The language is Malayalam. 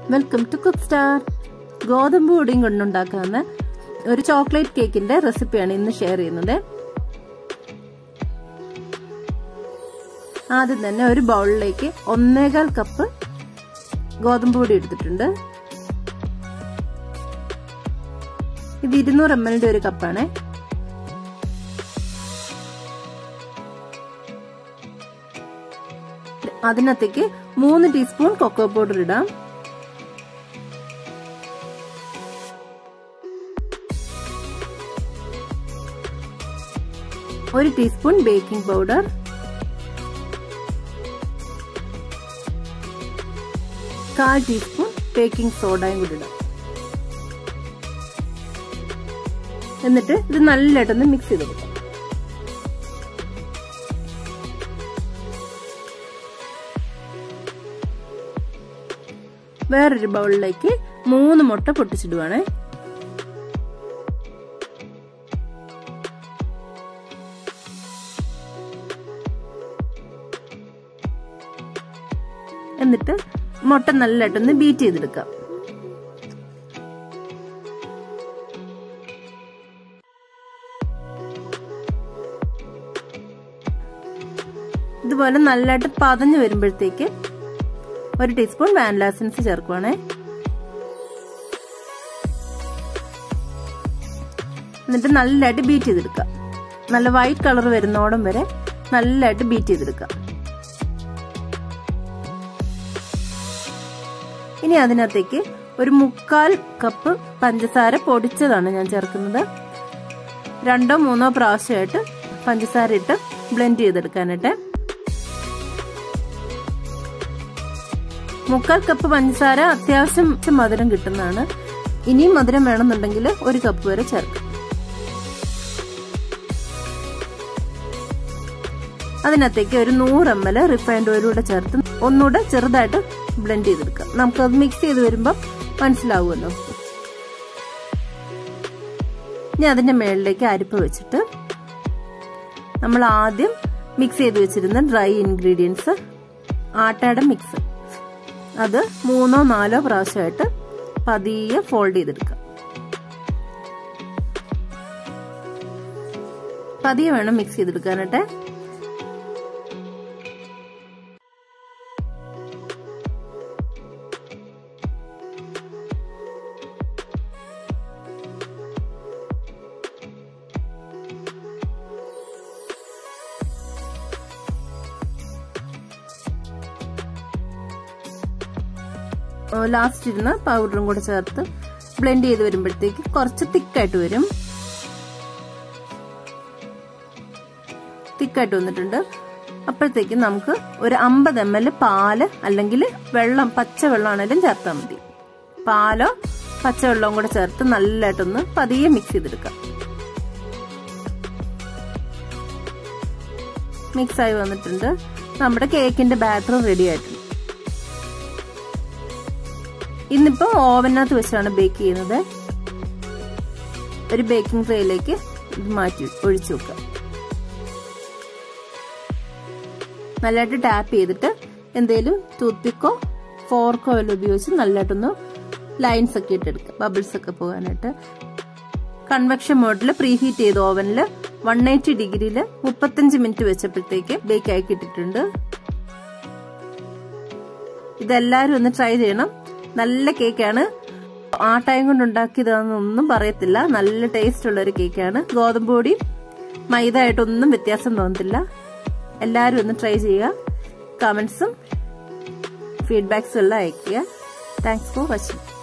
വെൽക്കം ടു കുക്ക് സ്റ്റാർ ഗോതമ്പ് പൊടിയും കൊണ്ടുണ്ടാക്കാവുന്ന ഒരു ചോക്ലേറ്റ് കേക്കിന്റെ റെസിപ്പിയാണ് ഇന്ന് ഷെയർ ചെയ്യുന്നത് ആദ്യം തന്നെ ഒരു ബൗളിലേക്ക് ഒന്നേകാൽ കപ്പ് ഗോതമ്പ് പൊടി എടുത്തിട്ടുണ്ട് ഇത് ഇരുന്നൂറ് എം എല്ലിന്റെ ഒരു കപ്പാണ് അതിനകത്തേക്ക് മൂന്ന് ടീസ്പൂൺ കൊക്കോ പൗഡർ ഇടാം ഒരു ടീസ്പൂൺ ബേക്കിംഗ് പൗഡർ കാൽ ടീസ്പൂൺ ബേക്കിംഗ് സോഡയും കൂടി ഇടാം എന്നിട്ട് ഇത് നല്ലതായിട്ടൊന്ന് മിക്സ് ചെയ്ത് കൊടുക്കാം വേറൊരു ബൗളിലേക്ക് മൂന്ന് മുട്ട പൊട്ടിച്ചിടുവാണ് എന്നിട്ട് മുട്ട നല്ലതായിട്ടൊന്ന് ബീറ്റ് ചെയ്തെടുക്കാം ഇതുപോലെ നല്ലതായിട്ട് പതഞ്ഞു വരുമ്പോഴത്തേക്ക് ഒരു ടീസ്പൂൺ വാനില എസൻസ് ചേർക്കുവാണേ എന്നിട്ട് നല്ലതായിട്ട് ബീറ്റ് ചെയ്തെടുക്കാം നല്ല വൈറ്റ് കളർ വരുന്നോടം വരെ നല്ലതായിട്ട് ബീറ്റ് ചെയ്തെടുക്കാം ഇനി അതിനകത്തേക്ക് ഒരു മുക്കാൽ കപ്പ് പഞ്ചസാര പൊടിച്ചതാണ് ഞാൻ ചേർക്കുന്നത് രണ്ടോ മൂന്നോ പ്രാവശ്യമായിട്ട് പഞ്ചസാര ഇട്ട് ബ്ലെൻഡ് ചെയ്തെടുക്കാനായിട്ട് മുക്കാൽ കപ്പ് പഞ്ചസാര അത്യാവശ്യം മധുരം കിട്ടുന്നതാണ് ഇനിയും മധുരം വേണമെന്നുണ്ടെങ്കിൽ ഒരു കപ്പ് വരെ ചേർക്കാം അതിനകത്തേക്ക് ഒരു നൂറ് എം എൽ റിഫൈൻഡ് ഓയിലൂടെ ചേർത്ത് ഒന്നുകൂടെ ചെറുതായിട്ട് ബ്ലെൻഡ് ചെയ്തെടുക്കാം നമുക്കത് മിക്സ് ചെയ്ത് വരുമ്പോൾ മനസ്സിലാവുമല്ലോ ഇനി അതിന്റെ മേളിലേക്ക് അരിപ്പ് വെച്ചിട്ട് നമ്മൾ ആദ്യം മിക്സ് ചെയ്ത് വെച്ചിരുന്ന ഡ്രൈ ഇൻഗ്രീഡിയൻസ് ആട്ടയുടെ മിക്സ് അത് മൂന്നോ നാലോ പ്രാവശ്യമായിട്ട് പതിയെ ഫോൾഡ് ചെയ്തെടുക്കുക പതിയെ വേണം മിക്സ് ചെയ്തെടുക്കാനായിട്ട് ലാസ്റ്റ് ഇരുന്ന് പൗഡറും കൂടെ ചേർത്ത് ബ്ലെൻഡ് ചെയ്ത് വരുമ്പോഴത്തേക്ക് കുറച്ച് തിക്കായിട്ട് വരും തിക്കായിട്ട് വന്നിട്ടുണ്ട് അപ്പോഴത്തേക്ക് നമുക്ക് ഒരു അമ്പത് എം എൽ പാല് അല്ലെങ്കിൽ വെള്ളം പച്ച വെള്ളമാണെങ്കിലും ചേർത്താൽ മതി പാലോ പച്ചവെള്ളവും കൂടെ ചേർത്ത് നല്ലതായിട്ടൊന്ന് പതിയെ മിക്സ് ചെയ്തെടുക്കാം മിക്സ് ആയി വന്നിട്ടുണ്ട് നമ്മുടെ കേക്കിന്റെ ബാറ്റർ റെഡി ആയിട്ടുണ്ട് ഇന്നിപ്പോ ഓവനകത്ത് വെച്ചാണ് ബേക്ക് ചെയ്യുന്നത് ഒരു ബേക്കിംഗ് ട്രേയിലേക്ക് ഇത് മാറ്റി ഒഴിച്ചു വെക്കുക നല്ലതായിട്ട് ടാപ്പ് ചെയ്തിട്ട് എന്തെങ്കിലും ടൂത്ത് പിക്കോ ഫോർക്കോ എല്ലാം ഉപയോഗിച്ച് നല്ലതായിട്ടൊന്ന് ലൈൻസ് ഒക്കെ ഇട്ടെടുക്കുക ബബിൾസ് ഒക്കെ പോകാനായിട്ട് കൺവെക്ഷൻ മോഡിൽ പ്രീ ഹീറ്റ് ചെയ്ത ഓവനിൽ വൺ എയ്റ്റി ഡിഗ്രിയിൽ മുപ്പത്തഞ്ച് മിനിറ്റ് വെച്ചപ്പോഴത്തേക്ക് ബേക്ക് ആക്കി ഇട്ടിട്ടുണ്ട് ഇതെല്ലാവരും ഒന്ന് ട്രൈ ചെയ്യണം നല്ല കേക്കാണ് ആട്ടായം കൊണ്ട് ഉണ്ടാക്കിയതാണെന്നൊന്നും പറയത്തില്ല നല്ല ടേസ്റ്റ് ഉള്ള ഒരു കേക്കാണ് ഗോതമ്പ് പൊടി മൈദ ആയിട്ടൊന്നും വ്യത്യാസം തോന്നത്തില്ല എല്ലാവരും ഒന്ന് ട്രൈ ചെയ്യുക കമൻസും ഫീഡ്ബാക്സും എല്ലാം അയയ്ക്കുക താങ്ക്സ് ഫോർ വാച്ചിങ്